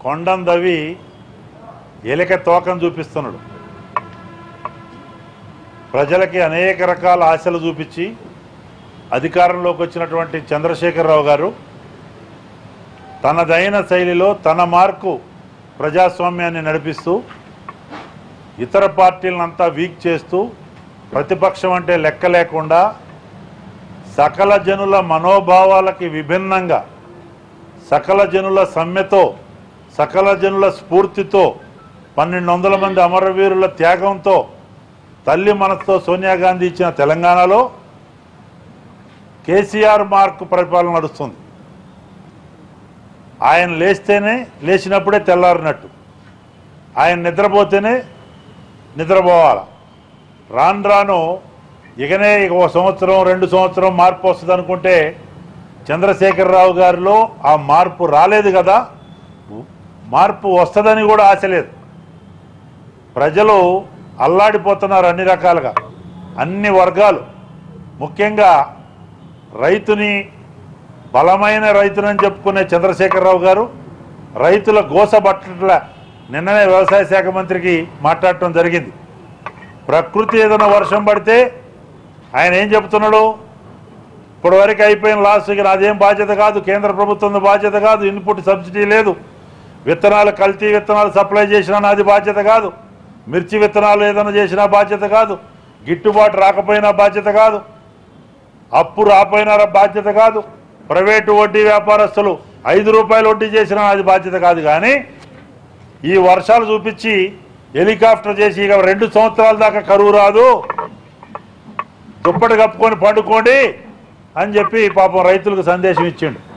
కొండం దవి ఎలిక తోకం చూపిస్తున్నాడు ప్రజలకి అనేక రకాల ఆశలు చూపించి అధికారంలోకి వచ్చినటువంటి చంద్రశేఖరరావు గారు తనదైన శైలిలో తన మార్కు ప్రజాస్వామ్యాన్ని నడిపిస్తూ ఇతర పార్టీలనంతా వీక్ చేస్తూ ప్రతిపక్షం అంటే లెక్క లేకుండా సకల జనుల మనోభావాలకి విభిన్నంగా సకల జనుల సమ్మెతో సకల జనుల స్ఫూర్తితో పన్నెండు వందల మంది అమరవీరుల త్యాగంతో తల్లి మనసుతో సోనియా గాంధీ ఇచ్చిన తెలంగాణలో కేసీఆర్ మార్కు పరిపాలన నడుస్తుంది ఆయన లేస్తేనే లేచినప్పుడే తెల్లారినట్టు ఆయన నిద్రపోతేనే నిద్రపోవాల రాను రాను ఇకనే ఇక ఒక సంవత్సరం రెండు సంవత్సరం మార్పు వస్తుంది అనుకుంటే చంద్రశేఖరరావు గారిలో ఆ మార్పు రాలేదు కదా మార్పు వస్తుందని కూడా ఆశ లేదు ప్రజలు అల్లాడిపోతున్నారు అన్ని రకాలుగా అన్ని వర్గాలు ముఖ్యంగా రైతుని బలమైన రైతునని చెప్పుకునే చంద్రశేఖరరావు గారు రైతుల గోసబట్టల నిన్ననే వ్యవసాయ శాఖ మంత్రికి మాట్లాడటం జరిగింది ప్రకృతి ఏదైనా వర్షం పడితే ఆయన ఏం చెప్తున్నాడు ఇప్పటి వరకు అయిపోయిన లాస్ట్ ఇక నాదేం బాధ్యత కాదు కేంద్ర ప్రభుత్వం బాధ్యత కాదు ఇన్పుట్ సబ్సిడీ లేదు విత్తనాలు కల్తీ విత్తనాలు సప్లై చేసినా నాది బాధ్యత కాదు మిర్చి విత్తనాలు ఏదైనా చేసినా బాధ్యత కాదు గిట్టుబాటు రాకపోయినా బాధ్యత కాదు అప్పు రాపోయినా బాధ్యత కాదు ప్రైవేటు వడ్డీ వ్యాపారస్తులు ఐదు రూపాయలు వడ్డీ చేసినా అది బాధ్యత కాదు కానీ ఈ వర్షాలు చూపించి హెలికాప్టర్ చేసి ఇక రెండు సంవత్సరాల దాకా కరువు రాదు దుప్పటి కప్పుకొని పండుకోండి అని చెప్పి పాపం రైతులకు సందేశం ఇచ్చిండు